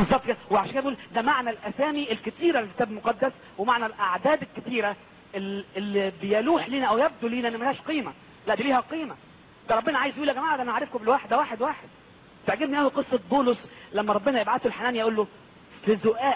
بالظبط كده وعشان كده بقول ده معنى الاسامي الكتيره للكتاب المقدس ومعنى الاعداد الكتيره ال- اللي بيلوح لنا او يبدو لنا ان ملهاش قيمه لا دي ليها قيمه ده ربنا عايز يقول يا جماعه ده انا عارفكم بالواحده واحد واحد تعجبني قوي قصه بولس لما ربنا يبعته الحنان يقول له في زقاق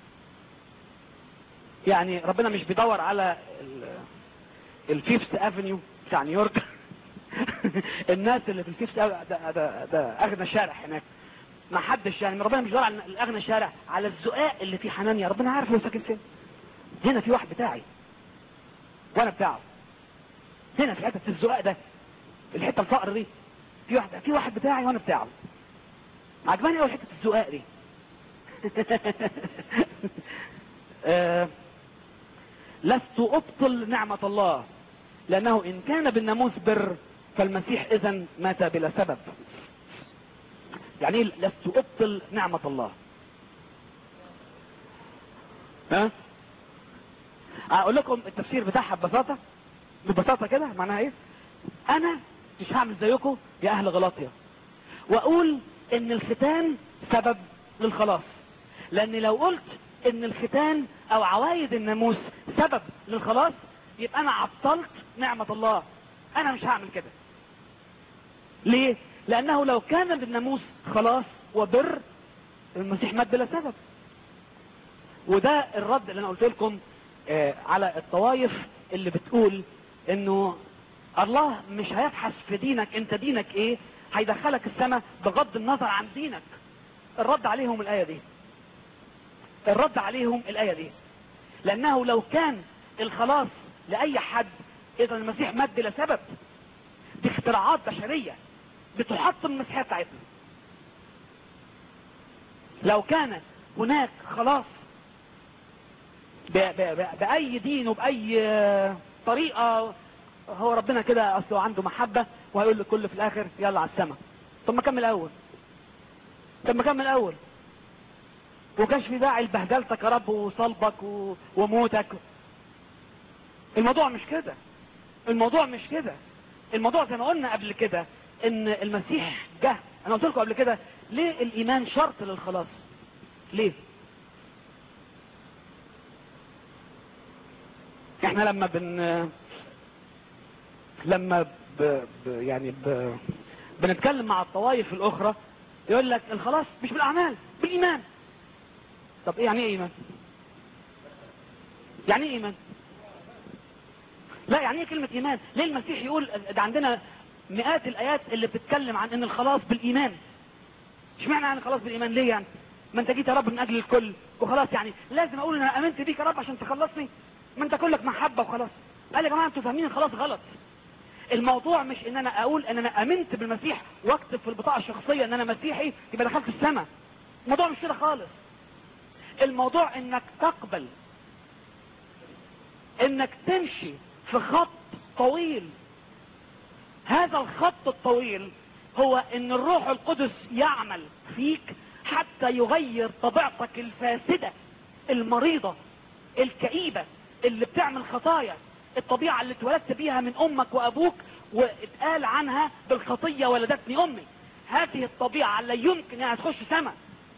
يعني ربنا مش بيدور على الفيفث افنيو بتاع نيويورك الناس اللي في الفيفث ده, ده, ده اغنى شارع هناك ما حدش يعني ربنا مش بيدور على الاغنى شارع على الزقاق اللي فيه حنانيا ربنا عارف هو ساكن فين هنا في واحد بتاعي وانا بتاعه هنا في حته الزقاق ده الحته الفقر دي في واحد في واحد بتاعي وانا بتاعه عجباني قوي حته الزقاق دي آه، لست ابطل نعمة الله لانه ان كان بالناموس بر فالمسيح اذا مات بلا سبب يعني ايه لست ابطل نعمة الله ها اقول لكم التفسير بتاعها ببساطة ببساطة كده معناها ايه انا مش هعمل زيكم يا اهل غلاطيا واقول ان الختان سبب للخلاص لان لو قلت ان الختان او عوايد الناموس سبب للخلاص يبقى انا عطلت نعمة الله انا مش هعمل كده ليه لانه لو كان بالناموس خلاص وبر المسيح مات بلا سبب وده الرد اللي انا قلت لكم آه على الطوائف اللي بتقول انه الله مش هيبحث في دينك انت دينك ايه هيدخلك السماء بغض النظر عن دينك الرد عليهم الايه دي الرد عليهم الايه دي لانه لو كان الخلاص لاي حد اذا المسيح مات بلا سبب دي اختراعات بشريه بتحطم المسيحيه بتاعتنا لو كان هناك خلاص ب ب ب باي دين وباي آه، طريقه هو ربنا كده اصله عنده محبه وهيقول لكل في الاخر يلا على السماء طب ما كمل اول طب ما كمل اول وكانش في داعي لبهدلتك يا رب وصلبك و... وموتك الموضوع مش كده الموضوع مش كده الموضوع زي ما قلنا قبل كده ان المسيح جه انا قلت لكم قبل كده ليه الايمان شرط للخلاص ليه احنا لما بن لما ب... ب... يعني ب... بنتكلم مع الطوائف الاخرى يقول لك الخلاص مش بالاعمال بالايمان طب ايه يعني ايه ايمان يعني ايه ايمان لا يعني ايه كلمة ايمان ليه المسيح يقول ده عندنا مئات الايات اللي بتتكلم عن ان الخلاص بالايمان اشمعنى يعني الخلاص بالايمان ليه يعني ما انت جيت يا رب من اجل الكل وخلاص يعني لازم اقول ان انا امنت بيك يا رب عشان تخلصني ما انت كلك محبة وخلاص قال يا جماعة انتوا فاهمين الخلاص غلط الموضوع مش ان انا اقول ان انا امنت بالمسيح واكتب في البطاقة الشخصية ان انا مسيحي يبقى دخلت السماء الموضوع مش كده خالص الموضوع انك تقبل انك تمشي في خط طويل هذا الخط الطويل هو ان الروح القدس يعمل فيك حتى يغير طبيعتك الفاسدة المريضة الكئيبة اللي بتعمل خطايا الطبيعة اللي اتولدت بيها من امك وابوك واتقال عنها بالخطية ولدتني امي هذه الطبيعة لا يمكن انها تخش سماء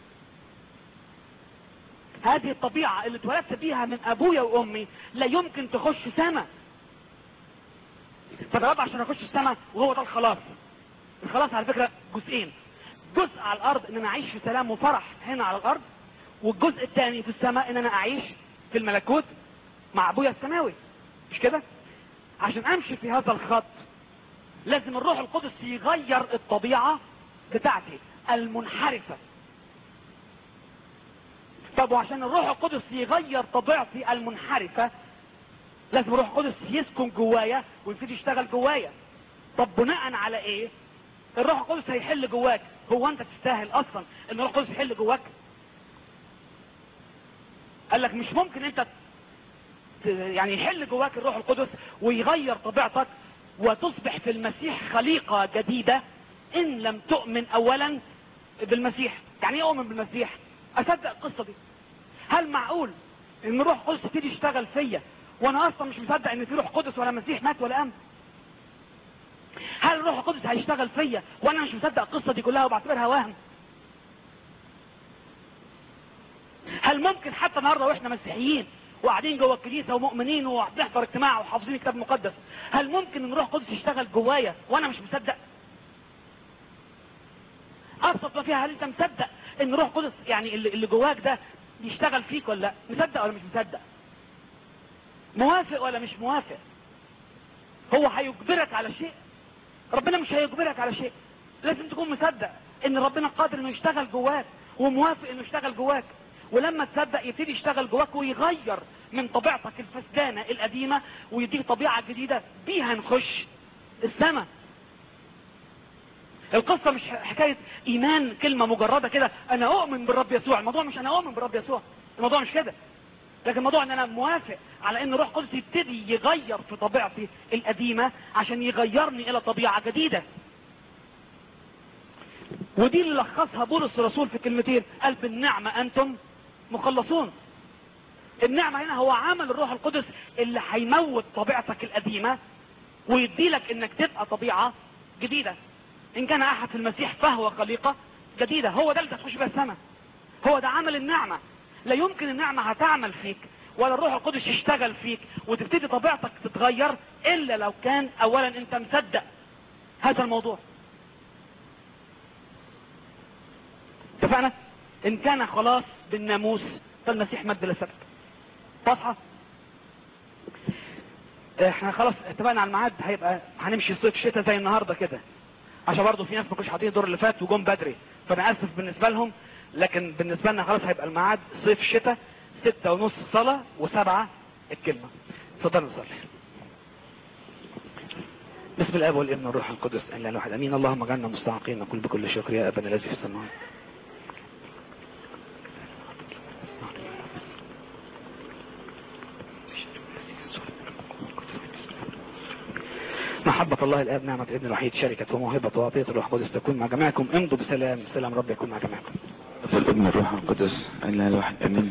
هذه الطبيعة اللي اتولدت بيها من ابويا وامي لا يمكن تخش سماء فالرب عشان اخش السماء وهو ده الخلاص الخلاص على فكرة جزئين جزء على الارض ان انا اعيش في سلام وفرح هنا على الارض والجزء الثاني في السماء ان انا اعيش في الملكوت مع ابويا السماوي مش كده عشان امشي في هذا الخط لازم الروح القدس يغير الطبيعة بتاعتي المنحرفة طب وعشان الروح القدس يغير طبيعتي المنحرفة لازم الروح القدس يسكن جوايا ويبتدي يشتغل جوايا طب بناء على ايه الروح القدس هيحل جواك هو انت تستاهل اصلا ان الروح القدس يحل جواك قال لك مش ممكن انت ت- يعني يحل جواك الروح القدس ويغير طبيعتك وتصبح في المسيح خليقة جديدة ان لم تؤمن اولا بالمسيح يعني ايه اؤمن بالمسيح اصدق القصة دي هل معقول ان الروح القدس يبتدي يشتغل فيا وانا اصلا مش مصدق ان في روح قدس ولا مسيح مات ولا قام هل الروح القدس هيشتغل فيا وانا مش مصدق القصة دي كلها وبعتبرها وهم هل ممكن حتى النهارده واحنا مسيحيين وقاعدين جوه الكنيسه ومؤمنين وبنحضر اجتماع وحافظين الكتاب المقدس هل ممكن ان روح القدس يشتغل جوايا وانا مش مصدق ابسط ما فيها هل انت مصدق ان روح القدس يعني اللي اللي جواك ده يشتغل فيك ولا لا مصدق ولا مش مصدق موافق ولا مش موافق هو هيجبرك على شيء ربنا مش هيجبرك على شيء لازم تكون مصدق ان ربنا قادر انه يشتغل جواك وموافق انه يشتغل جواك ولما تصدق يبتدي يشتغل جواك ويغير من طبيعتك الفسدانة القديمة ويديك طبيعة جديدة بيها نخش السماء القصة مش حكاية ايمان كلمة مجردة كده انا اؤمن بالرب يسوع الموضوع مش انا اؤمن بالرب يسوع الموضوع مش كده لكن الموضوع ان انا موافق على ان روح قدس يبتدي يغير في طبيعتي القديمة عشان يغيرني الى طبيعة جديدة ودي اللي لخصها بولس الرسول في كلمتين قال بالنعمة انتم مخلصون النعمة هنا هو عمل الروح القدس اللي هيموت طبيعتك القديمة ويدي لك انك تبقى طبيعة جديدة ان كان احد في المسيح فهو خليقة جديدة هو ده اللي تخش بها السماء هو ده عمل النعمة لا يمكن النعمة هتعمل فيك ولا الروح القدس يشتغل فيك وتبتدي طبيعتك تتغير الا لو كان اولا انت مصدق هذا الموضوع اتفقنا ان كان خلاص بالناموس فالمسيح مد بلا سبب واضحه احنا خلاص اتفقنا على الميعاد هيبقى هنمشي صيف شتاء زي النهارده كده عشان برضه في ناس ما كانوش حاطين الدور اللي فات وجم بدري فانا اسف بالنسبه لهم لكن بالنسبه لنا خلاص هيبقى الميعاد صيف شتاء ستة ونص صلاة وسبعة الكلمة اتفضلوا نصلي بسم الاب والابن والروح القدس الا الواحد امين اللهم اجعلنا مستحقين نقول بكل شكر يا ابنا الذي في السماوات محبة الله الآب نعمة ابن الوحيد شركة وموهبة وعطية الروح القدس تكون مع جميعكم امضوا بسلام سلام رب يكون مع جميعكم في الابن الروح القدس الا الواحد امين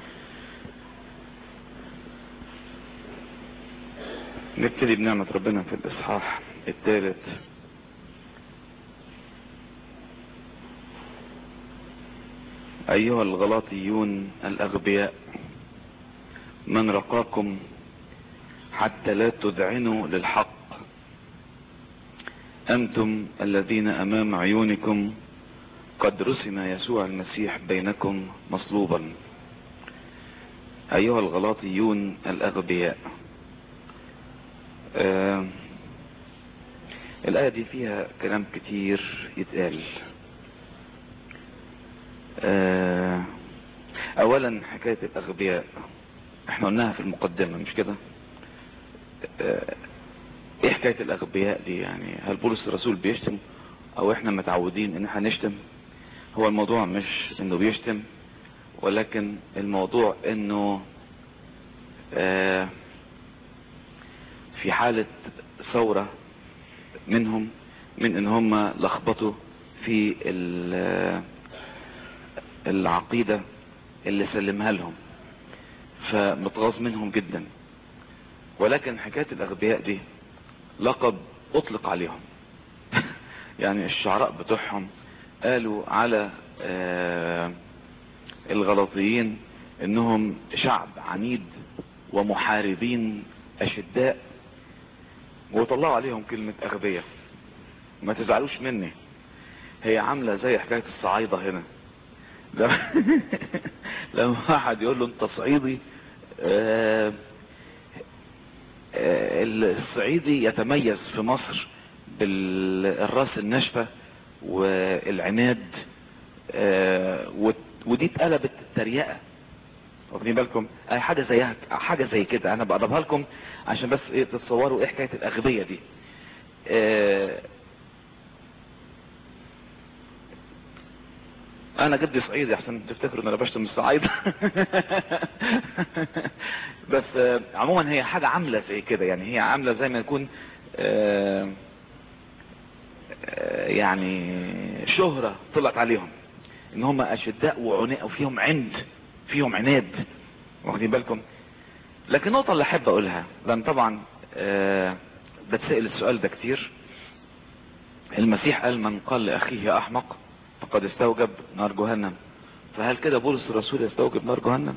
نبتدي بنعمة ربنا في الاصحاح الثالث ايها الغلاطيون الاغبياء من رقاكم حتى لا تذعنوا للحق انتم الذين امام عيونكم قد رسم يسوع المسيح بينكم مصلوبا ايها الغلاطيون الاغبياء آه الايه دي فيها كلام كتير يتقال آه اولا حكايه الاغبياء احنا قلناها في المقدمه مش كده آه ايه حكايه الاغبياء دي يعني هل بولس الرسول بيشتم او احنا متعودين ان احنا نشتم هو الموضوع مش انه بيشتم ولكن الموضوع انه آه في حالة ثورة منهم من ان هم لخبطوا في العقيدة اللي سلمها لهم فمتغاظ منهم جدا ولكن حكاية الاغبياء دي لقب اطلق عليهم يعني الشعراء بتوعهم قالوا على آه الغلطيين انهم شعب عنيد ومحاربين اشداء وطلعوا عليهم كلمة اغبياء ما تزعلوش مني هي عاملة زي حكاية الصعايدة هنا لما واحد يقول له انت صعيدي آه آه الصعيدي يتميز في مصر بالراس الناشفه والعناد آه ودي اتقلبت تريقه واخدين بالكم اي حاجه زيها حاجه زي كده انا بقربها لكم عشان بس ايه تتصوروا ايه حكايه الاغبيه دي آه انا جدي صعيدي عشان تفتكروا ان انا بشتم الصعايده بس آه عموما هي حاجه عامله زي كده يعني هي عامله زي ما يكون آه يعني شهرة طلعت عليهم ان هم اشداء وعناء وفيهم عند فيهم عناد واخدين بالكم لكن النقطة اللي احب اقولها لان طبعا أه بتسأل السؤال ده كتير المسيح قال من قال لاخيه احمق فقد استوجب نار جهنم فهل كده بولس الرسول يستوجب نار جهنم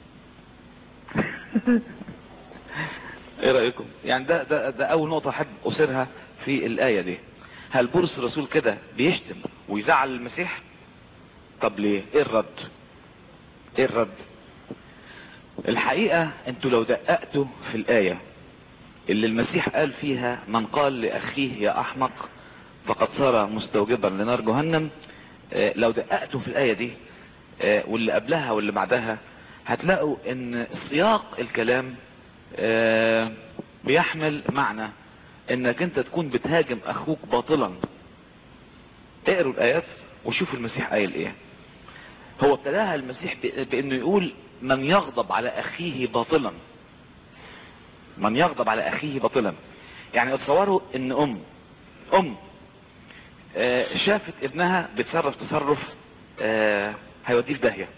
ايه رأيكم يعني ده, ده, ده اول نقطة احب اثيرها في الاية دي هل بولس الرسول كده بيشتم ويزعل المسيح طب ليه ايه الرد ايه الرد الحقيقة انتوا لو دققتوا في الاية اللي المسيح قال فيها من قال لاخيه يا احمق فقد صار مستوجبا لنار جهنم اه لو دققتوا في الاية دي اه واللي قبلها واللي بعدها هتلاقوا ان سياق الكلام اه بيحمل معنى انك انت تكون بتهاجم اخوك باطلا اقروا الايات وشوفوا المسيح قايل ايه هو ابتداها المسيح بانه يقول من يغضب على اخيه باطلا من يغضب على اخيه باطلا يعني اتصوروا ان ام ام آه شافت ابنها بيتصرف تصرف آه هيوديه في داهيه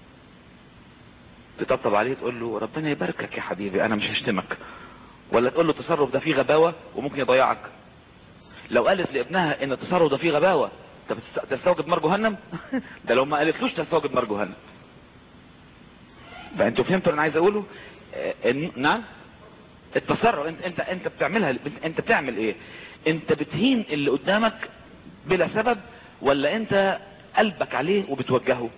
تطبطب عليه تقول له ربنا يباركك يا حبيبي انا مش هشتمك ولا تقول له التصرف ده فيه غباوه وممكن يضيعك لو قالت لابنها ان التصرف ده فيه غباوه طب تستوجب نار جهنم ده لو ما قالتلوش تستوجب نار جهنم فانتوا فهمتوا اللي انا عايز اقوله آه نعم التصرف انت انت انت بتعملها انت بتعمل ايه انت بتهين اللي قدامك بلا سبب ولا انت قلبك عليه وبتوجهه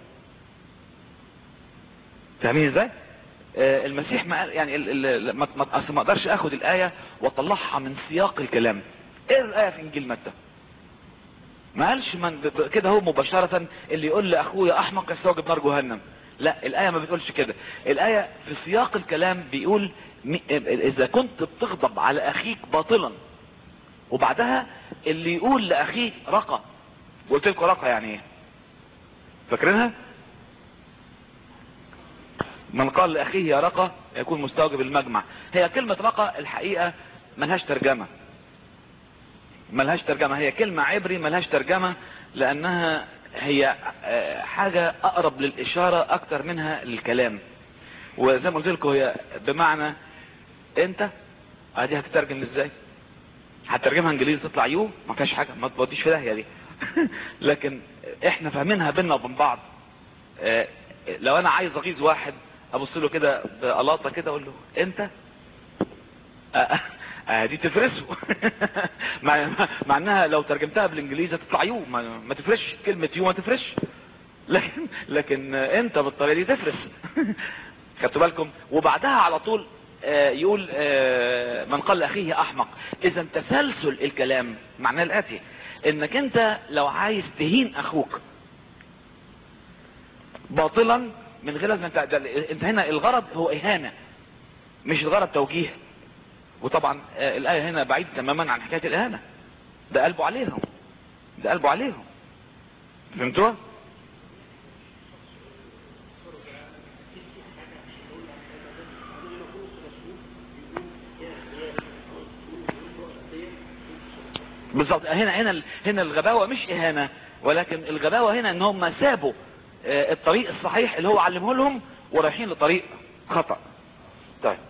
فاهمين ازاي آه المسيح ما يعني ال ال ما ما اقدرش اخد الايه واطلعها من سياق الكلام ايه الايه في انجيل متى ما قالش من كده هو مباشرة اللي يقول لاخويا احمق يستوجب نار جهنم لا الايه ما بتقولش كده الايه في سياق الكلام بيقول اذا كنت بتغضب على اخيك باطلا وبعدها اللي يقول لاخيه رقى قلت لكم رقى يعني ايه فاكرينها من قال لاخيه يا رقى يكون مستوجب المجمع هي كلمة رقى الحقيقة ملهاش ترجمة ملهاش ترجمة هي كلمة عبري ملهاش ترجمة لانها هي حاجة اقرب للاشارة اكتر منها للكلام وزي ما قلت لكم هي بمعنى انت ادي هتترجم ازاي هترجمها انجليزي تطلع يو ما فيهاش حاجه ما توديش في داهيه دي لكن احنا فاهمينها بينا وبين بعض اه لو انا عايز اغيظ واحد ابص له كده بقلاطه كده اقول له انت اه اه دي تفرسه مع, مع انها لو ترجمتها بالانجليزي تطلع يو ما, ما تفرش كلمه يو ما تفرش لكن لكن انت بالطريقه دي تفرس خدتوا بالكم وبعدها على طول آه يقول آه من قال لاخيه احمق اذا تسلسل الكلام معناه الاتي انك انت لو عايز تهين اخوك باطلا من غير لازم انت, انت هنا الغرض هو اهانة مش الغرض توجيه وطبعا آه الايه هنا بعيد تماما عن حكايه الاهانه ده قلبه عليهم ده قلبه عليهم فهمتوا بالظبط هنا هنا هنا الغباوه مش اهانه ولكن الغباوه هنا ان هم سابوا الطريق الصحيح اللي هو علمه لهم ورايحين لطريق خطا طيب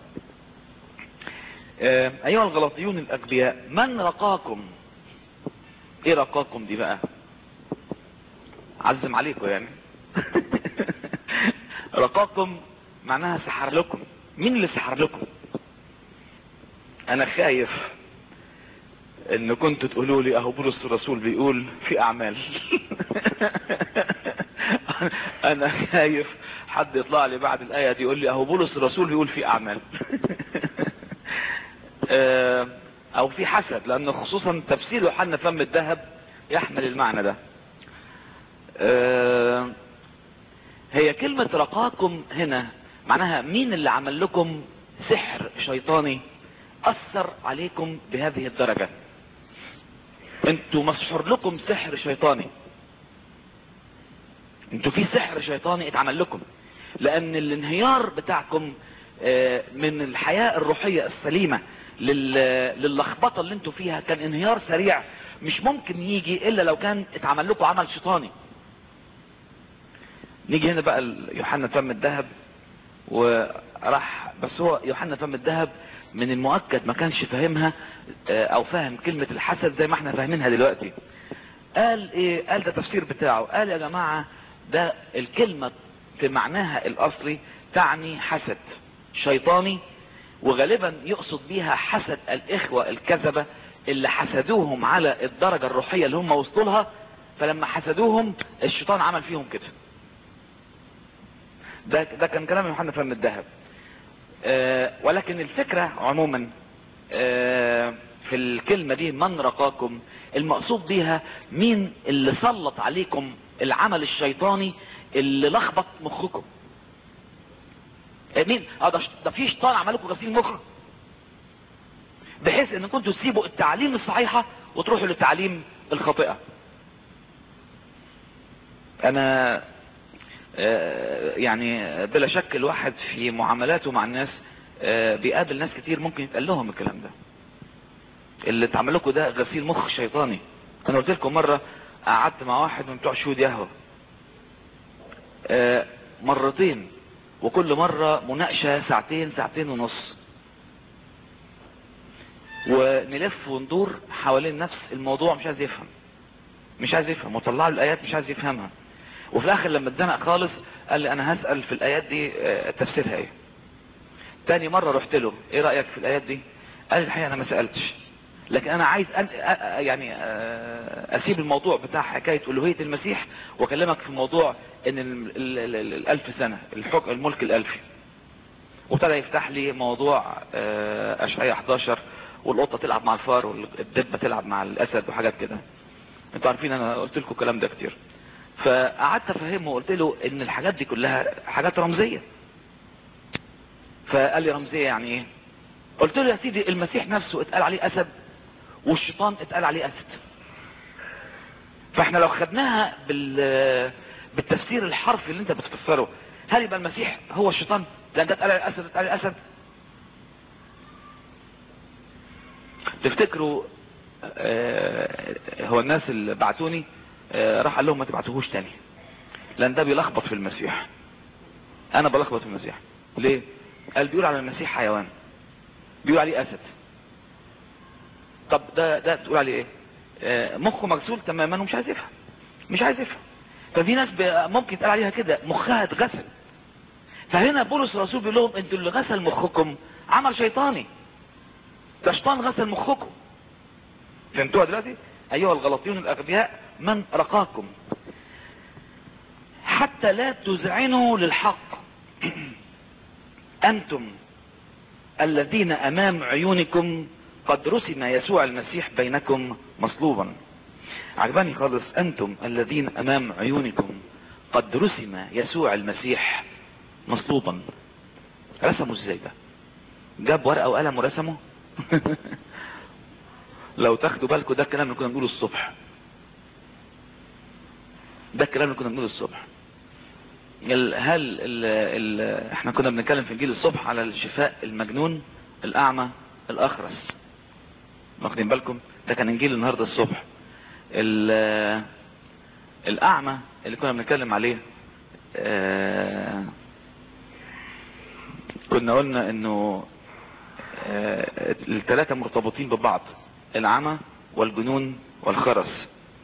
ايها الغلاطيون الاغبياء من رقاكم ايه رقاكم دي بقى عزم عليكم يعني رقاكم معناها سحر لكم مين اللي سحر لكم انا خايف ان كنتوا تقولوا لي اهو بولس الرسول بيقول في اعمال انا خايف حد يطلع لي بعد الايه دي يقول لي اهو بولس الرسول بيقول في اعمال او في حسد لان خصوصا تفسير يوحنا فم الذهب يحمل المعنى ده هي كلمة رقاكم هنا معناها مين اللي عمل لكم سحر شيطاني اثر عليكم بهذه الدرجة انتوا مسحور لكم سحر شيطاني انتوا في سحر شيطاني اتعمل لكم لان الانهيار بتاعكم من الحياة الروحية السليمة للخبطة اللي انتوا فيها كان انهيار سريع مش ممكن يجي الا لو كان اتعمل لكم عمل شيطاني نيجي هنا بقى يوحنا فم الذهب وراح بس هو يوحنا فم الذهب من المؤكد ما كانش فاهمها او فاهم كلمة الحسد زي ما احنا فاهمينها دلوقتي قال ايه قال ده تفسير بتاعه قال يا جماعة ده الكلمة في معناها الاصلي تعني حسد شيطاني وغالبا يقصد بيها حسد الاخوة الكذبة اللي حسدوهم على الدرجة الروحية اللي هم وصلوا لها فلما حسدوهم الشيطان عمل فيهم كده ده ده كان كلام يوحنا فم الذهب آه ولكن الفكرة عموما آه في الكلمة دي من رقاكم المقصود بيها مين اللي سلط عليكم العمل الشيطاني اللي لخبط مخكم آه مين اه ده, ده في شيطان عمل لكم غسيل مخ بحيث ان كنتوا تسيبوا التعليم الصحيحة وتروحوا للتعليم الخاطئة انا يعني بلا شك الواحد في معاملاته مع الناس بيقابل ناس كتير ممكن يتقال لهم الكلام ده اللي اتعمل لكم ده غسيل مخ شيطاني انا قلت لكم مرة قعدت مع واحد من بتوع شهود يهوه مرتين وكل مرة مناقشة ساعتين ساعتين ونص ونلف وندور حوالين نفس الموضوع مش عايز يفهم مش عايز يفهم وطلع له الايات مش عايز يفهمها وفي الاخر لما اتزنق خالص قال لي انا هسأل في الايات دي تفسيرها ايه تاني مرة رحت له ايه رأيك في الايات دي قال لي الحقيقة انا ما سألتش لكن انا عايز أن يعني اسيب الموضوع بتاع حكاية الوهية المسيح واكلمك في موضوع ان ال ال ال الالف سنة الحكم الملك الالفي وابتدى يفتح لي موضوع اشعياء 11 والقطة تلعب مع الفار والدبة تلعب مع الاسد وحاجات كده انتوا عارفين انا قلت لكم الكلام ده كتير فقعدت افهمه وقلت له ان الحاجات دي كلها حاجات رمزية فقال لي رمزية يعني ايه قلت له يا سيدي المسيح نفسه اتقال عليه اسد والشيطان اتقال عليه اسد فاحنا لو خدناها بال بالتفسير الحرفي اللي انت بتفسره هل يبقى المسيح هو الشيطان لان ده اتقال عليه اسد اتقال عليه اسد تفتكروا آه هو الناس اللي بعتوني آه راح قال لهم ما تبعتوهوش تاني لان ده بيلخبط في المسيح انا بلخبط في المسيح ليه قال بيقول على المسيح حيوان بيقول عليه اسد طب ده ده تقول عليه ايه آه مخه مغسول تماما ومش عايز يفهم مش عايز يفهم ففي ناس ممكن يتقال عليها كده مخها اتغسل فهنا بولس الرسول بيقول لهم انتوا اللي غسل مخكم عمل شيطاني ده شيطان غسل مخكم فهمتوها دلوقتي ايها الغلطيون الاغبياء من رقاكم حتى لا تذعنوا للحق انتم الذين امام عيونكم قد رسم يسوع المسيح بينكم مصلوبا عجباني خالص انتم الذين امام عيونكم قد رسم يسوع المسيح مصلوبا رسموا ازاي ده جاب ورقة وقلم ورسمه لو تاخدوا بالكم ده الكلام اللي كنا بنقوله الصبح ده الكلام اللي كنا بنقوله الصبح ال هل ال ال احنا كنا بنتكلم في انجيل الصبح على الشفاء المجنون الاعمى الاخرس واخدين بالكم ده كان انجيل النهارده الصبح الاعمى اللي كنا بنتكلم عليه اه كنا قلنا انه اه الثلاثه مرتبطين ببعض العمى والجنون والخرس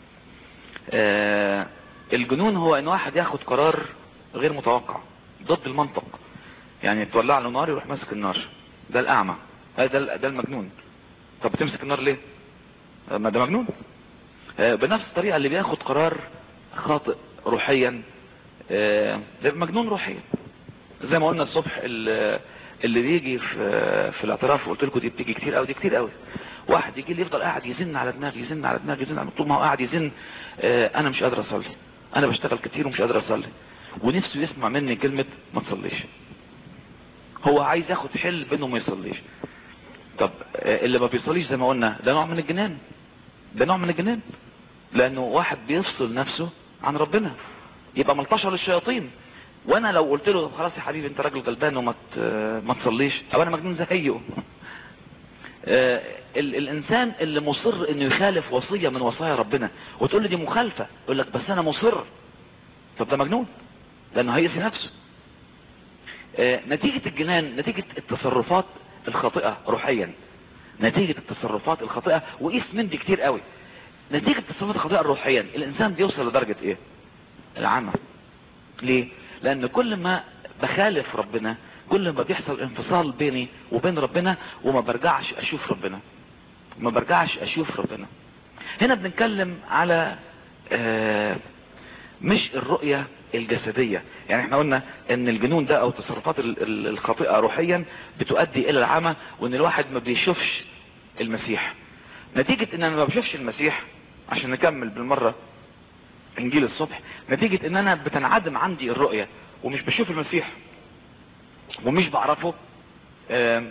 اه الجنون هو ان واحد ياخد قرار غير متوقع ضد المنطق يعني تولع له نار يروح ماسك النار ده الاعمى ده ده المجنون طب بتمسك النار ليه ما ده مجنون بنفس الطريقة اللي بياخد قرار خاطئ روحيا ده مجنون روحيا زي ما قلنا الصبح اللي بيجي في في الاعتراف قلت لكم دي بتيجي كتير قوي دي كتير قوي واحد يجي لي يفضل قاعد يزن على دماغي يزن على دماغي يزن على طول ما هو قاعد يزن انا مش قادر اصلي انا بشتغل كتير ومش قادر اصلي ونفسه يسمع مني كلمة ما تصليش هو عايز ياخد حل بانه ما يصليش طب اللي ما بيصليش زي ما قلنا ده نوع من الجنان ده نوع من الجنان لانه واحد بيفصل نفسه عن ربنا يبقى ملطشه للشياطين وانا لو قلت له خلاص يا حبيبي انت راجل غلبان وما ما تصليش طب انا مجنون زيه آه الانسان اللي مصر انه يخالف وصية من وصايا ربنا وتقول لي دي مخالفة يقول لك بس انا مصر طب ده مجنون لانه هيأسي نفسه آه نتيجة الجنان نتيجة التصرفات الخاطئة روحيا نتيجة التصرفات الخاطئة وقيس من دي كتير قوي نتيجة التصرفات الخاطئة روحيا الانسان بيوصل لدرجة ايه العمى ليه لان كل ما بخالف ربنا كل ما بيحصل انفصال بيني وبين ربنا وما برجعش اشوف ربنا ما برجعش اشوف ربنا هنا بنتكلم على آه مش الرؤية الجسدية يعني احنا قلنا ان الجنون ده او التصرفات ال- ال- الخاطئة روحيا بتؤدي الى العمى وان الواحد ما بيشوفش المسيح نتيجة ان انا ما بشوفش المسيح عشان نكمل بالمرة انجيل الصبح نتيجة ان انا بتنعدم عندي الرؤية ومش بشوف المسيح ومش بعرفه آم،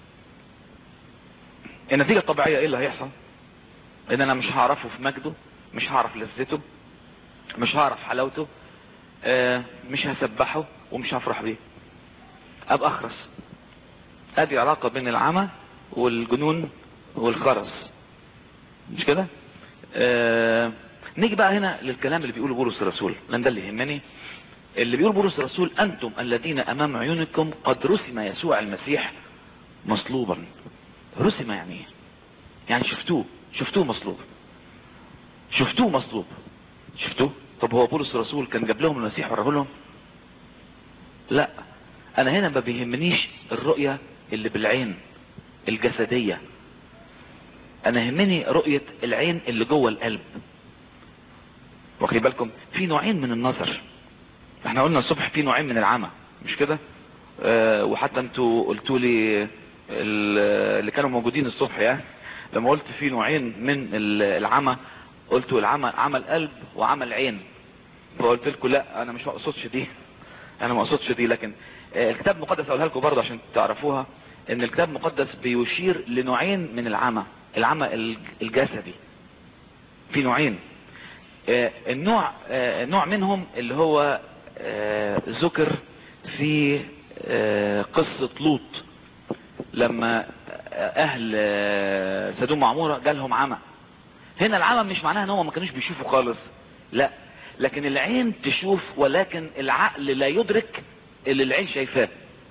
النتيجة الطبيعية ايه اللي هيحصل ان انا مش هعرفه في مجده مش هعرف لذته مش هعرف حلاوته آه، مش هسبحه ومش هفرح بيه ابقى اخرس ادي علاقة بين العمى والجنون والخرس مش كده آه نيجي بقى هنا للكلام اللي بيقوله بولس الرسول لان ده اللي يهمني اللي بيقول بولس الرسول انتم الذين امام عيونكم قد رسم يسوع المسيح مصلوبا رسم يعني ايه يعني شفتوه شفتوه مصلوب شفتوه مصلوب شفتوه طب هو بولس الرسول كان جاب لهم المسيح وراه لهم لا انا هنا ما بيهمنيش الرؤية اللي بالعين الجسدية انا يهمني رؤية العين اللي جوه القلب واخد بالكم في نوعين من النظر احنا قلنا الصبح في نوعين من العمى مش كده اه وحتى انتوا قلتوا لي ال- اللي كانوا موجودين الصبح يعني لما قلت في نوعين من ال- العمى قلتوا العمى عمى القلب وعمى العين فقلت لكم لا انا مش مقصودش دي انا ما اقصدش دي لكن آه، الكتاب المقدس اقولها لكم برضه عشان تعرفوها ان الكتاب المقدس بيشير لنوعين من العمى العمى الج- الجسدي في نوعين آه، النوع آه، نوع منهم اللي هو آه، ذكر في آه، قصة لوط لما اهل آه، سدوم وعمورة جالهم عمى هنا العمى مش معناها ان هم ما كانوش بيشوفوا خالص لا لكن العين تشوف ولكن العقل لا يدرك اللي العين شايفاه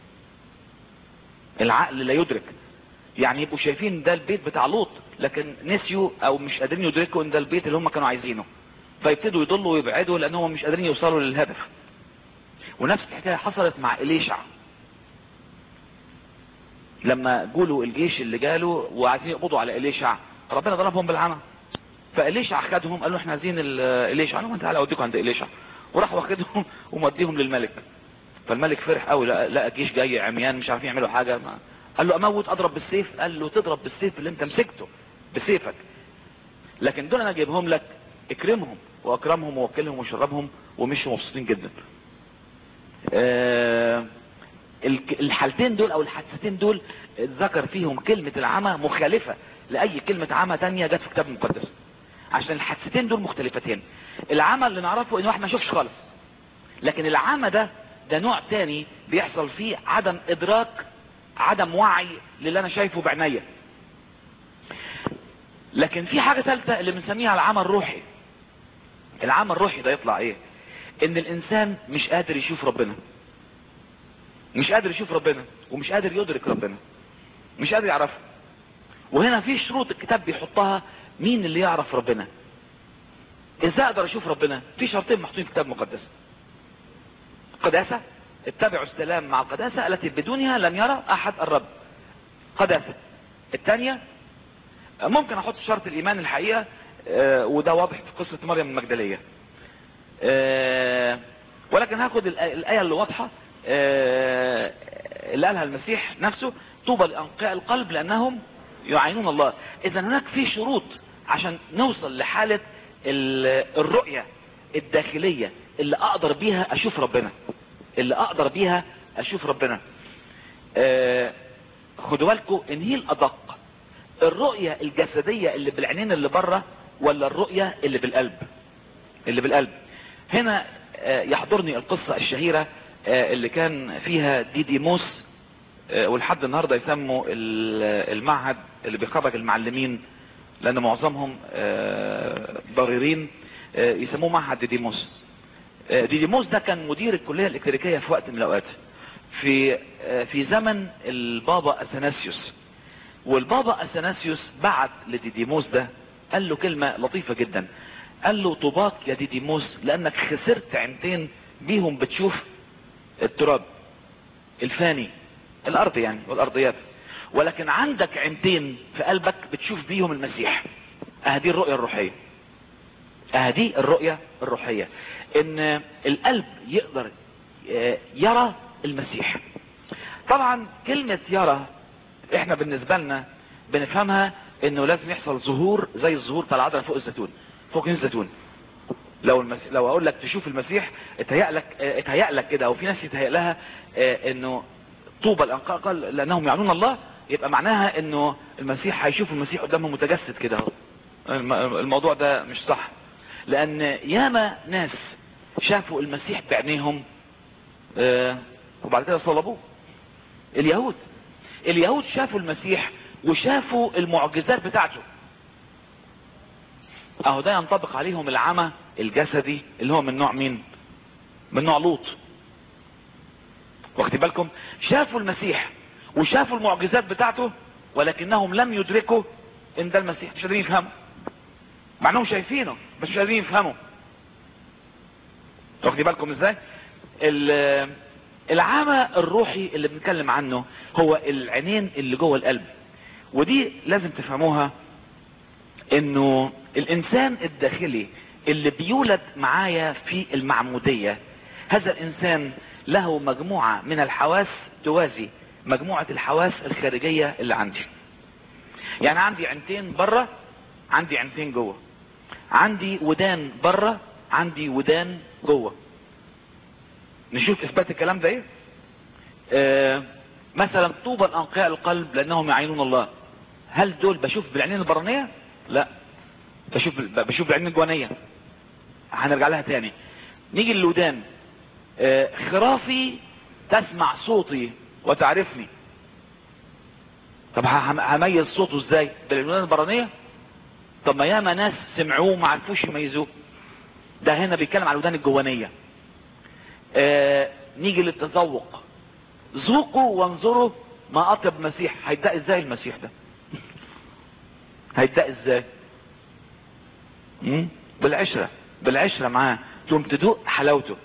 العقل لا يدرك يعني يبقوا شايفين ده البيت بتاع لوط لكن نسيوا او مش قادرين يدركوا ان ده البيت اللي هم كانوا عايزينه فيبتدوا يضلوا ويبعدوا لان هم مش قادرين يوصلوا للهدف ونفس الحكايه حصلت مع اليشع لما جوله الجيش اللي جاله وعايزين يقبضوا على اليشع ربنا ضربهم بالعمى فاليشع خدهم قال له احنا عايزين ال- اليشع قال لهم تعالى اوديكم عند اليشع وراح واخدهم وموديهم للملك فالملك فرح قوي لقى, لقى جيش جاي عميان مش عارفين يعملوا حاجه ما قال له اموت اضرب بالسيف قال له تضرب بالسيف اللي انت مسكته بسيفك لكن دول انا جايبهم لك اكرمهم واكرمهم ووكلهم وشربهم ومشوا مبسوطين جدا آه، الك- الحالتين دول او الحادثتين دول ذكر فيهم كلمة العمى مخالفة لأي كلمة عمى تانية جت في الكتاب المقدس عشان الحادثتين دول مختلفتين العمى اللي نعرفه ان واحد ما يشوفش خالص لكن العمى ده ده نوع تاني بيحصل فيه عدم ادراك عدم وعي للي انا شايفه بعينيا لكن في حاجة ثالثة اللي بنسميها العمى الروحي العمى الروحي ده يطلع ايه ان الانسان مش قادر يشوف ربنا مش قادر يشوف ربنا ومش قادر يدرك ربنا مش قادر يعرفه وهنا في شروط الكتاب بيحطها مين اللي يعرف ربنا ازاي اقدر اشوف ربنا في شرطين محطوطين في الكتاب المقدس قداسة اتبعوا السلام مع القداسة التي بدونها لن يرى احد الرب قداسة الثانية ممكن احط شرط الايمان الحقيقة آه، وده واضح في قصة مريم المجدلية آه، ولكن هاخد الآ- الآية اللي واضحة آه، اللي قالها المسيح نفسه طوبى لأنقياء القلب لأنهم يعينون الله إذا هناك في شروط عشان نوصل لحالة ال- الرؤية الداخلية اللي أقدر بيها أشوف ربنا اللي أقدر بيها أشوف ربنا آه، خدوا بالكم إن هي الأدق الرؤية الجسدية اللي بالعينين اللي بره ولا الرؤية اللي بالقلب اللي بالقلب هنا آه، يحضرني القصة الشهيرة آه، اللي كان فيها ديديموس آه، ولحد النهاردة يسموا ال- المعهد اللي بيخرج المعلمين لان معظمهم آه، ضريرين آه، يسموه معهد ديديموس آه، ديديموس ده كان مدير الكلية الإكليريكية في وقت من الأوقات في آه، في زمن البابا أثناسيوس والبابا أثناسيوس بعت لديديموس ده قال له كلمة لطيفة جدا قال له طوباك يا ديديموس لأنك خسرت عينتين بيهم بتشوف التراب الفاني الارض يعني والارضيات ولكن عندك عينتين في قلبك بتشوف بيهم المسيح اهدي الرؤية الروحية اهدي الرؤية الروحية ان القلب يقدر يرى المسيح طبعا كلمة يرى احنا بالنسبة لنا بنفهمها انه لازم يحصل ظهور زي الظهور بتاع العذراء فوق الزيتون فوق الزيتون لو المسيح لو اقول لك تشوف المسيح اتهيأ لك اتهيأ لك كده او في ناس يتهيأ لها اه انه طوبى الانقاء قال لانهم يعنون الله يبقى معناها انه المسيح هيشوف المسيح قدامه متجسد كده اهو الموضوع ده مش صح لان ياما ناس شافوا المسيح بعينيهم اه وبعد كده صلبوه اليهود اليهود شافوا المسيح وشافوا المعجزات بتاعته اهو ده ينطبق عليهم العمى الجسدي اللي هو من نوع مين من نوع لوط واخدين بالكم شافوا المسيح وشافوا المعجزات بتاعته ولكنهم لم يدركوا ان ده المسيح مش قادرين يفهموا مع انهم شايفينه بس مش قادرين يفهموا واخدين بالكم ازاي العمى الروحي اللي بنتكلم عنه هو العينين اللي جوه القلب ودي لازم تفهموها انه الانسان الداخلي اللي بيولد معايا في المعمودية هذا الانسان له مجموعة من الحواس توازي مجموعة الحواس الخارجية اللي عندي يعني عندي عينتين بره عندي عينتين جوه عندي ودان بره عندي ودان جوه نشوف اثبات الكلام ده ايه آه مثلا طوبى الانقياء القلب لانهم يعينون الله هل دول بشوف بالعينين البرانية لا بشوف بشوف بالعينين الجوانية هنرجع لها تاني نيجي للودان آه خرافي تسمع صوتي وتعرفني طب هميز صوته ازاي بالعينين البرانية طب ما ياما ناس سمعوه ما عرفوش يميزوه ده هنا بيتكلم على الودان الجوانية آه نيجي للتذوق ذوقوا وانظروا ما اطيب مسيح هيدق ازاي المسيح ده هيدق ازاي بالعشرة بالعشرة معاه تقوم تدوق حلاوته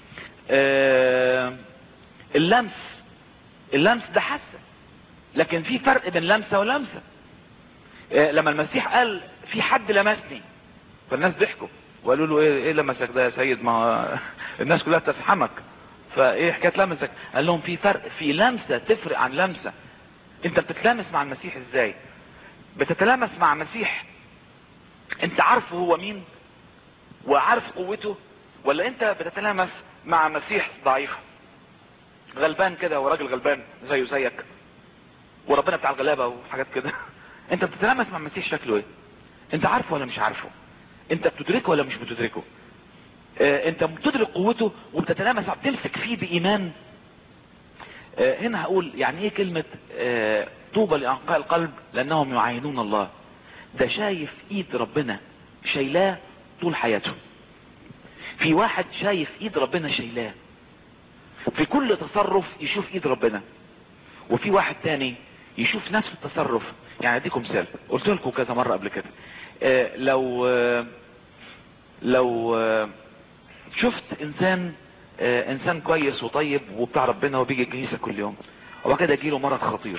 آه اللمس اللمس ده حاسة لكن في فرق بين لمسة ولمسة آه لما المسيح قال في حد لمسني فالناس ضحكوا وقالوا له ايه, إيه لمسك ده يا سيد ما الناس كلها تفحمك فايه حكايه لمسك قال لهم في فرق في لمسه تفرق عن لمسه انت بتتلامس مع المسيح ازاي بتتلامس مع مسيح انت عارفه هو مين وعارف قوته ولا انت بتتلامس مع مسيح ضعيف غلبان كده وراجل غلبان زيه زيك وربنا بتاع الغلابه وحاجات كده انت بتتلامس مع المسيح شكله ايه انت عارفه ولا مش عارفه انت بتدركه ولا مش بتدركه اه انت بتدرك قوته وبتتلامس بتمسك فيه بايمان اه هنا هقول يعني ايه كلمة اه طوبى لانقاء القلب لانهم يعاينون الله ده شايف ايد ربنا شايلاه طول حياته في واحد شايف ايد ربنا شايلاه في كل تصرف يشوف ايد ربنا وفي واحد تاني يشوف نفس التصرف يعني اديكم مثال قلت لكم كذا مرة قبل كده اه لو اه لو اه شفت انسان انسان كويس وطيب وبتاع ربنا وبيجي الكنيسة كل يوم وبعد كده يجيله مرض خطير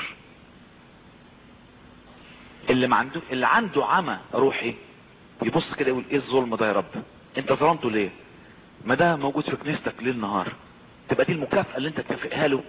اللي ما عنده اللي عنده عمى روحي يبص كده يقول ايه الظلم ده يا رب انت ظلمته ليه ما ده موجود في كنيستك ليل نهار تبقى دي المكافأة اللي انت تكافئها له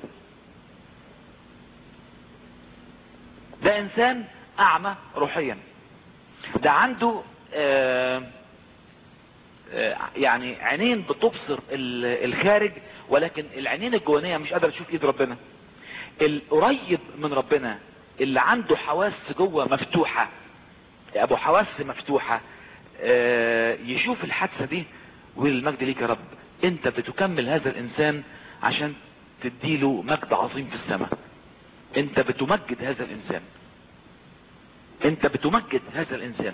ده انسان اعمى روحيا ده عنده آه آه يعني عينين بتبصر الخارج ولكن العينين الجوانية مش قادرة تشوف ايد ربنا القريب من ربنا اللي عنده حواس جوه مفتوحة ابو حواس مفتوحة آه يشوف الحادثة دي والمجد ليك يا رب انت بتكمل هذا الانسان عشان تديله مجد عظيم في السماء انت بتمجد هذا الانسان انت بتمجد هذا الانسان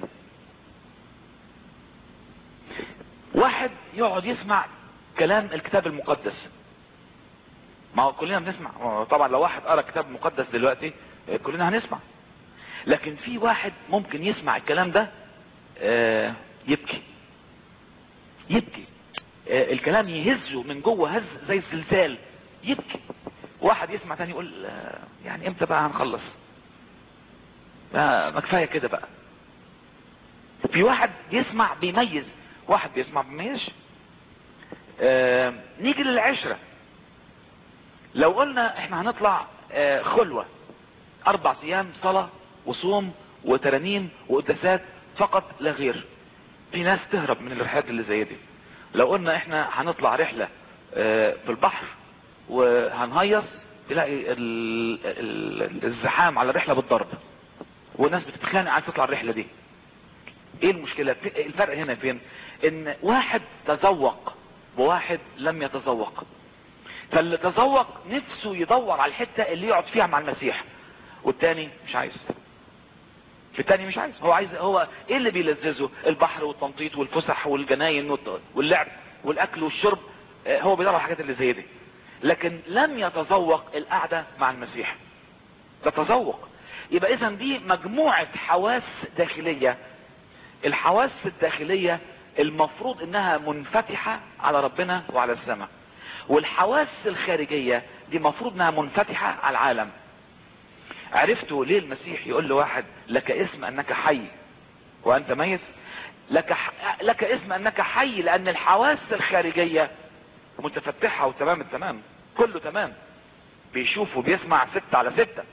واحد يقعد يسمع كلام الكتاب المقدس ما هو كلنا بنسمع طبعا لو واحد قرا كتاب مقدس دلوقتي كلنا هنسمع لكن في واحد ممكن يسمع الكلام ده آه يبكي يبكي آه، الكلام يهزه من جوه هز زي الزلزال يبكي واحد يسمع تاني يقول آه، يعني امتى بقى هنخلص ما ما كفايه كده بقى في واحد يسمع بيميز واحد بيسمع بيميزش آه نيجي للعشرة لو قلنا احنا هنطلع آه خلوة اربع ايام صلاة وصوم وترانيم وقداسات فقط لا غير في ناس تهرب من الرحلات اللي زي دي لو قلنا احنا هنطلع رحلة آه في البحر وهنهيص تلاقي ال- ال- الزحام على الرحلة بالضرب والناس بتتخانق عايز تطلع الرحلة دي ايه المشكلة في- الفرق هنا فين ان واحد تذوق وواحد لم يتذوق فاللي تذوق نفسه يدور على الحتة اللي يقعد فيها مع المسيح والتاني مش عايز التاني مش عايز هو عايز هو ايه اللي بيلذذه البحر والتنطيط والفسح والجناين والت- واللعب والاكل والشرب آه، هو بيدور على الحاجات اللي زي دي لكن لم يتذوق القعدة مع المسيح ده تذوق يبقى اذا دي مجموعة حواس داخلية الحواس الداخلية المفروض انها منفتحة على ربنا وعلى السماء والحواس الخارجية دي مفروض انها منفتحة على العالم عرفتوا ليه المسيح يقول لواحد لك اسم انك حي وانت ميت لك ح... لك اسم انك حي لان الحواس الخارجية متفتحة وتمام التمام كله تمام بيشوف وبيسمع ستة على ستة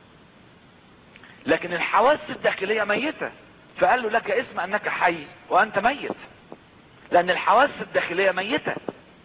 لكن الحواس الداخلية ميتة فقال له لك اسم انك حي وانت ميت لان الحواس الداخلية ميتة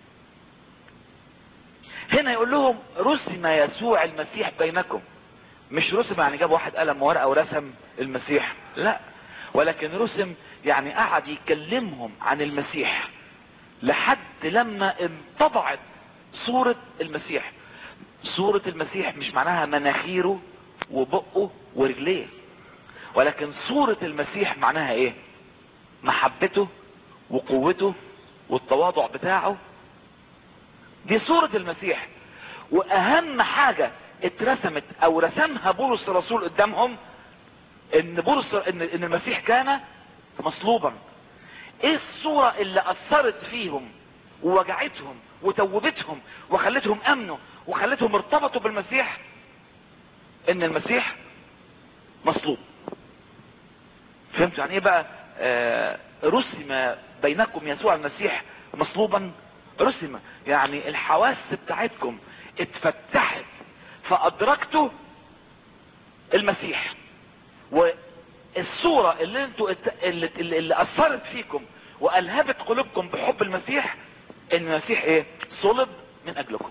هنا يقول لهم رسم يسوع المسيح بينكم مش رسم يعني جاب واحد قلم ورقة ورسم المسيح لا ولكن رسم يعني قعد يكلمهم عن المسيح لحد لما انطبعت صورة المسيح صورة المسيح مش معناها مناخيره وبقه ورجليه ولكن صورة المسيح معناها ايه محبته وقوته والتواضع بتاعه دي صورة المسيح واهم حاجة اترسمت او رسمها بولس الرسول قدامهم ان بولس ان, إن المسيح كان مصلوبا ايه الصورة اللي اثرت فيهم ووجعتهم وتوبتهم وخلتهم امنوا وخلتهم ارتبطوا بالمسيح ان المسيح مصلوب فهمتوا يعني ايه بقى آه رسم بينكم يسوع المسيح مصلوبا رسم يعني الحواس بتاعتكم اتفتحت فادركتوا المسيح والصورة اللي انتوا ات- اللي, اللي, اللي اثرت فيكم والهبت قلوبكم بحب المسيح ان المسيح ايه صلب من اجلكم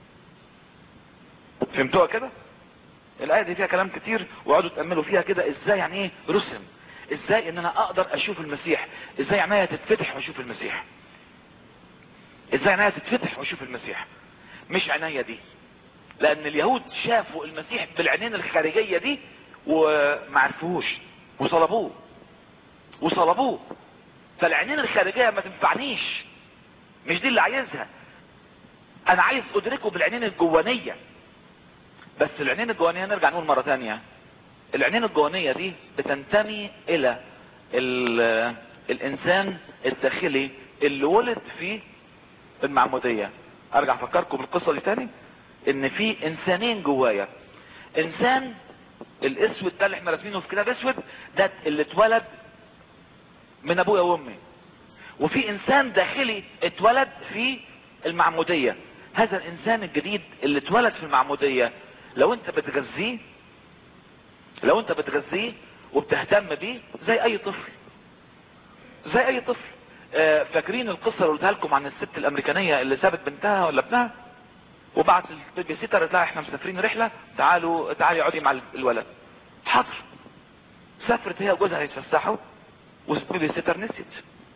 فهمتوها كده الايه دي فيها كلام كتير وقعدوا تاملوا فيها كده ازاي يعني ايه رسم ازاي ان انا اقدر اشوف المسيح ازاي عينيا تتفتح واشوف المسيح ازاي عينيا تتفتح واشوف المسيح مش عينيا دي لان اليهود شافوا المسيح بالعينين الخارجية دي وما عرفوهوش وصلبوه وصلبوه فالعينين الخارجية ما تنفعنيش مش دي اللي عايزها انا عايز ادركه بالعينين الجوانية بس العينين الجوانية نرجع نقول مرة تانية العينين الجوانية دي بتنتمي الى ال- الانسان الداخلي اللي ولد في المعمودية ارجع افكركم بالقصة دي تاني ان في انسانين جوايا انسان الاسود ده اللي احنا راسمينه في كتاب اسود ده اللي اتولد من ابويا وامي وفي انسان داخلي اتولد في المعمودية هذا الانسان الجديد اللي اتولد في المعمودية لو انت بتغذيه لو انت بتغذيه وبتهتم بيه زي اي طفل زي اي طفل آه، فاكرين القصة اللي قلتها لكم عن الست الامريكانية اللي سابت بنتها ولا ابنها وبعت البيبي سيتر قالت لها احنا مسافرين رحلة تعالوا تعالي اقعدي مع الولد حاضر سافرت هي وجوزها يتفسحوا والبيبي سيتر نسيت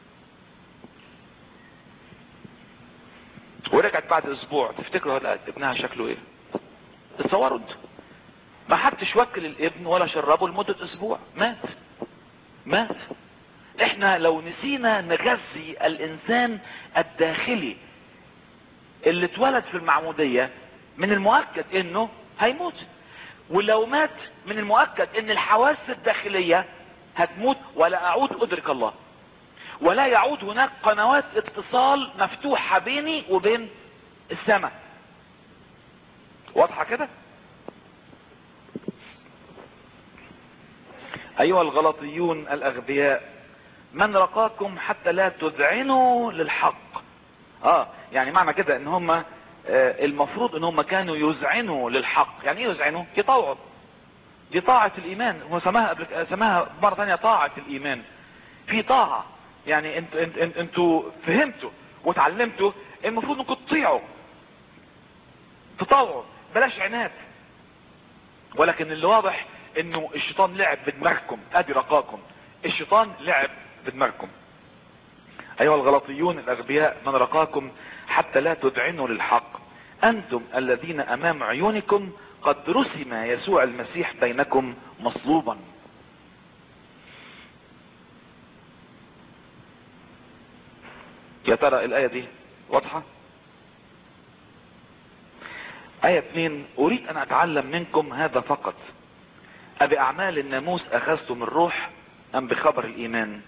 ورجعت بعد اسبوع تفتكروا هلا ابنها شكله ايه تصوروا انتوا ما حدش وكل الابن ولا شربه لمدة اسبوع مات مات احنا لو نسينا نغذي الانسان الداخلي اللي اتولد في المعمودية من المؤكد انه هيموت ولو مات من المؤكد ان الحواس الداخلية هتموت ولا اعود ادرك الله ولا يعود هناك قنوات اتصال مفتوحة بيني وبين السماء واضحة كده ايها الغلطيون الاغبياء من رقاكم حتى لا تذعنوا للحق اه يعني معنى كده ان هم آه المفروض ان هم كانوا يذعنوا للحق يعني ايه يذعنوا يطوعوا دي طاعة الايمان هو سماها قبل سماها مرة ثانية طاعة الايمان في طاعة يعني انتوا انت انت انتوا فهمتوا وتعلمتوا المفروض انكم تطيعوا تطوعوا بلاش عناد ولكن اللي واضح انه الشيطان لعب بدماغكم ادي رقاكم الشيطان لعب بدماغكم ايها الغلطيون الاغبياء من رقاكم حتى لا تذعنوا للحق انتم الذين امام عيونكم قد رسم يسوع المسيح بينكم مصلوبا يا ترى الايه دي واضحه آية 2 أريد أن أتعلم منكم هذا فقط أبأعمال الناموس أخذتم الروح أم بخبر الإيمان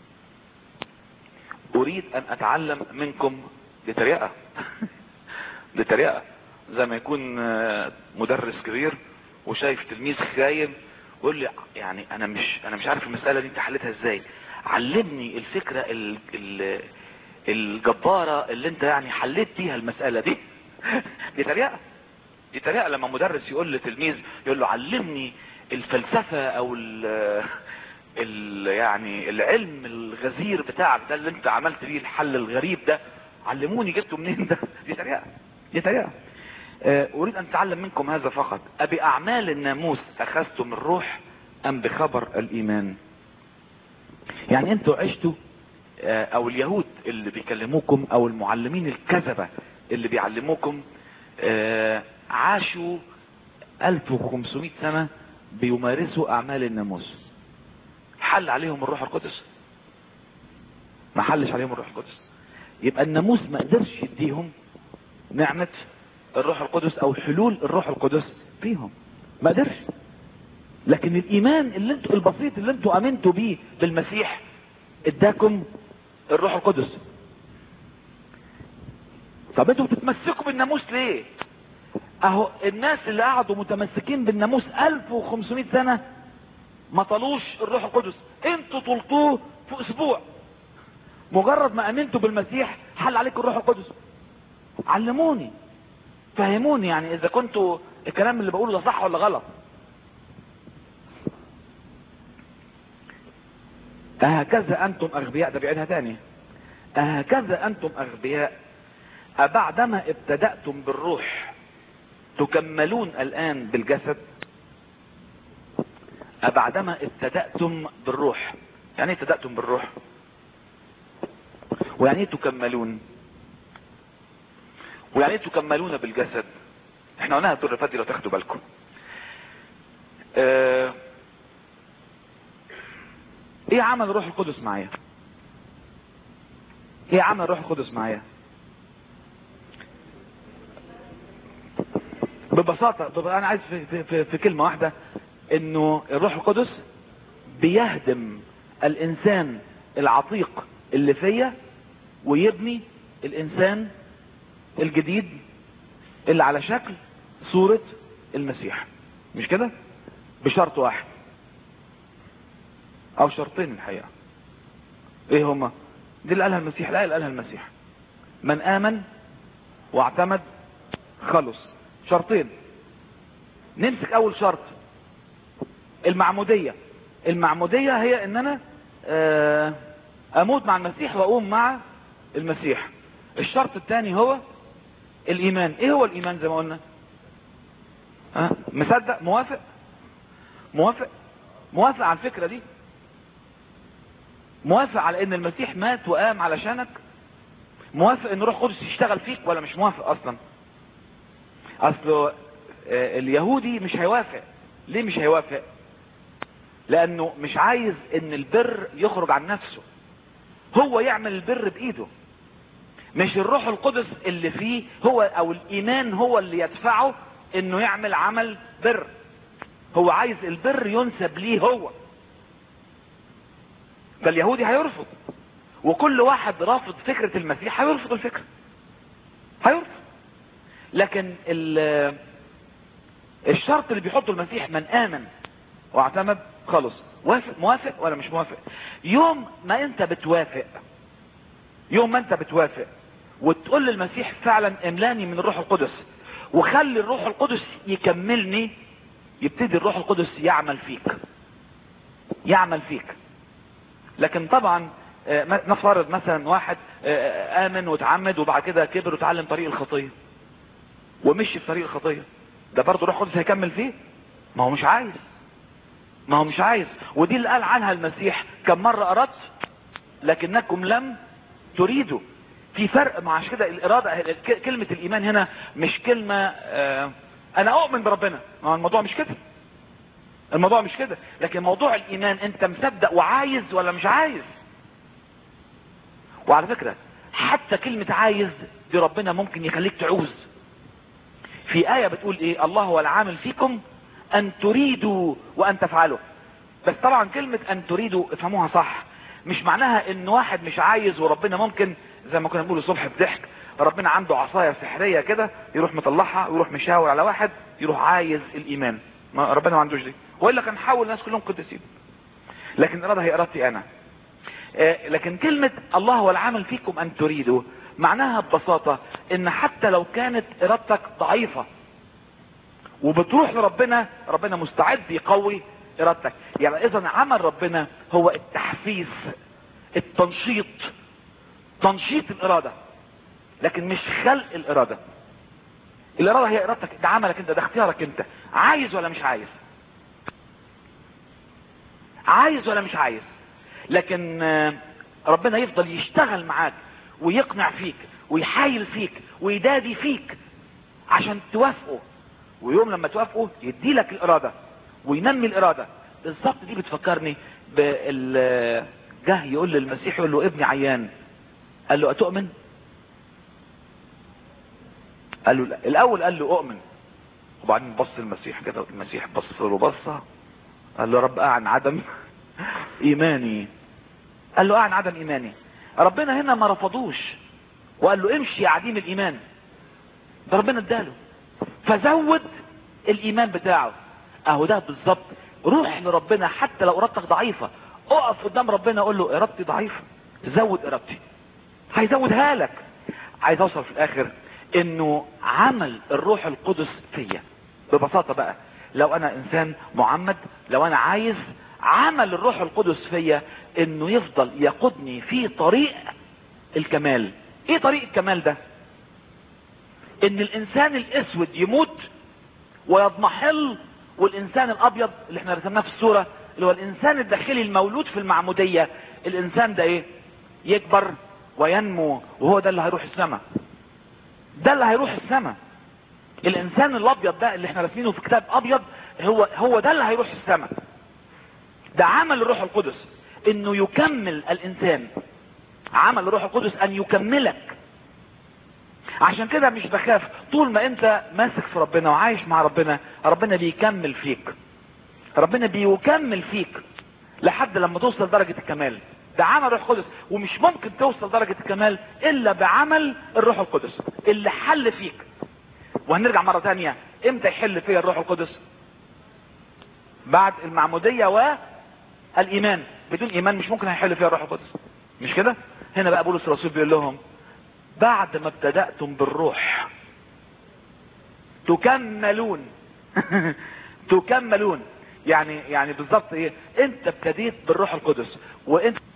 أريد أن أتعلم منكم بطريقة بطريقة زي ما يكون مدرس كبير وشايف تلميذ خايب ويقول لي يعني أنا مش أنا مش عارف المسألة دي أنت حلتها إزاي علمني الفكرة ال ال الجبارة اللي أنت يعني حليت فيها المسألة دي دي طريقة دي طريقة لما مدرس يقول لتلميذ يقول له علمني الفلسفة او ال ال يعني العلم الغزير بتاعك ده اللي انت عملت فيه الحل الغريب ده علموني جبته منين ده دي طريقة دي طريقة اريد ان اتعلم منكم هذا فقط ابي اعمال الناموس اخذتم الروح ام بخبر الايمان يعني انتوا عشتوا او اليهود اللي بيكلموكم او المعلمين الكذبة اللي بيعلموكم عاشوا 1500 سنة بيمارسوا اعمال الناموس حل عليهم الروح القدس ما حلش عليهم الروح القدس يبقى الناموس ما قدرش يديهم نعمة الروح القدس او حلول الروح القدس فيهم ما قدرش لكن الايمان اللي انتوا البسيط اللي انتوا امنتوا بيه بالمسيح اداكم الروح القدس طب انتوا بتتمسكوا بالناموس ليه اهو الناس اللي قعدوا متمسكين بالناموس 1500 سنة ما طلوش الروح القدس انتوا طلتوه في اسبوع مجرد ما امنتوا بالمسيح حل عليكم الروح القدس علموني فهموني يعني اذا كنتوا الكلام اللي بقوله ده صح ولا غلط أهكذا أنتم أغبياء ده بيعيدها تاني أهكذا أنتم أغبياء أبعدما ابتدأتم بالروح تكملون الآن بالجسد أبعدما ابتدأتم بالروح يعني ايه ابتدأتم بالروح ويعني ايه تكملون ويعني ايه تكملون بالجسد احنا قلناها الدور اللي فات دي لو تاخدوا بالكم اه ايه عمل الروح القدس معايا ايه عمل الروح القدس معايا ببساطة طب انا عايز في, في, في كلمة واحدة انه الروح القدس بيهدم الانسان العتيق اللي فيا ويبني الانسان الجديد اللي على شكل صورة المسيح مش كده بشرط واحد او شرطين الحقيقة ايه هما دي اللي قالها المسيح لا اللي قالها المسيح من امن واعتمد خلص شرطين نمسك اول شرط المعمودية المعمودية هي ان انا اموت مع المسيح واقوم مع المسيح الشرط الثاني هو الايمان ايه هو الايمان زي ما قلنا ها مصدق موافق موافق موافق على الفكرة دي موافق على ان المسيح مات وقام علشانك موافق ان روح قدس يشتغل فيك ولا مش موافق اصلا اصله اليهودي مش هيوافق ليه مش هيوافق لانه مش عايز ان البر يخرج عن نفسه هو يعمل البر بايده مش الروح القدس اللي فيه هو او الايمان هو اللي يدفعه انه يعمل عمل بر هو عايز البر ينسب ليه هو فاليهودي هيرفض وكل واحد رافض فكرة المسيح هيرفض الفكرة هيرفض لكن ال- الشرط اللي بيحطه المسيح من امن واعتمد خلص وافق موافق ولا مش موافق يوم ما انت بتوافق يوم ما انت بتوافق وتقول للمسيح فعلا املاني من الروح القدس وخلي الروح القدس يكملني يبتدي الروح القدس يعمل فيك يعمل فيك لكن طبعا آه، ما- نفترض مثلا واحد آه، امن وتعمد وبعد كده كبر وتعلم طريق الخطيه ومشي في طريق الخطيه ده برضه الروح القدس هيكمل فيه ما هو مش عايز ما هو مش عايز ودي اللي قال عنها المسيح كم مره اردت لكنكم لم تريدوا في فرق مع عشان كده الاراده ك- كلمه الايمان هنا مش كلمه آه، انا اؤمن بربنا ما هو الموضوع مش كده الموضوع مش كده لكن موضوع الايمان انت مصدق وعايز ولا مش عايز وعلى فكره حتى كلمه عايز دي ربنا ممكن يخليك تعوز في آية بتقول ايه الله هو العامل فيكم ان تريدوا وان تفعلوا بس طبعا كلمة ان تريدوا افهموها صح مش معناها ان واحد مش عايز وربنا ممكن زي ما كنا بنقول الصبح بضحك ربنا عنده عصاية سحرية كده يروح مطلعها ويروح مشاور على واحد يروح عايز الايمان ما ربنا ما عندوش دي والا كان حول الناس كلهم قديسين لكن الاراده هي ارادتي انا آه، لكن كلمة الله هو العامل فيكم ان تريدوا معناها ببساطة ان حتى لو كانت ارادتك ضعيفة وبتروح لربنا ربنا مستعد يقوي ارادتك يعني اذا عمل ربنا هو التحفيز التنشيط تنشيط الارادة لكن مش خلق الاراده الاراده هي ارادتك ده عملك انت ده اختيارك انت عايز ولا مش عايز عايز ولا مش عايز لكن آه، ربنا يفضل يشتغل معاك ويقنع فيك ويحايل فيك ويدادي فيك عشان توافقه ويوم لما توافقه يدي لك الاراده وينمي الاراده بالظبط دي بتفكرني بال جه يقول للمسيح يقول له ابني عيان قال له اتؤمن قال له لا الاول قال له اؤمن وبعدين بص المسيح كده المسيح بص له بصه قال له يا رب اعن عدم ايماني قال له اعن عدم ايماني ربنا هنا ما رفضوش وقال له امشي يا عديم الايمان ده ربنا اداله فزود الايمان بتاعه اهو ده بالظبط روح لربنا حتى لو ارادتك ضعيفه اقف قدام ربنا قول له ارادتي ضعيفه زود ارادتي هيزودها لك عايز اوصل في الاخر انه عمل الروح القدس فيا ببساطه بقى لو انا انسان معمد لو انا عايز عمل الروح القدس فيا انه يفضل يقودني في طريق الكمال ايه طريق الكمال ده ان الانسان الاسود يموت ويضمحل والانسان الابيض اللي احنا رسمناه في الصورة اللي هو الانسان الداخلي المولود في المعمودية الانسان ده ايه يكبر وينمو وهو ده اللي هيروح السماء ده اللي هيروح السماء الانسان الابيض ده اللي احنا راسمينه في كتاب ابيض هو هو ده اللي هيروح السماء ده عمل الروح القدس انه يكمل الانسان عمل الروح القدس ان يكملك عشان كده مش بخاف طول ما انت ماسك في ربنا وعايش مع ربنا ربنا بيكمل فيك ربنا بيكمل فيك لحد لما توصل درجة الكمال ده عمل الروح القدس ومش ممكن توصل درجة الكمال الا بعمل الروح القدس اللي حل فيك وهنرجع مرة تانية امتى يحل فيا الروح القدس بعد المعمودية والايمان بدون ايمان مش ممكن هيحل فيها الروح القدس مش كده هنا بقى بولس الرسول بيقول لهم بعد ما ابتدأتم بالروح تكملون تكملون يعني يعني بالظبط ايه انت ابتديت بالروح القدس وانت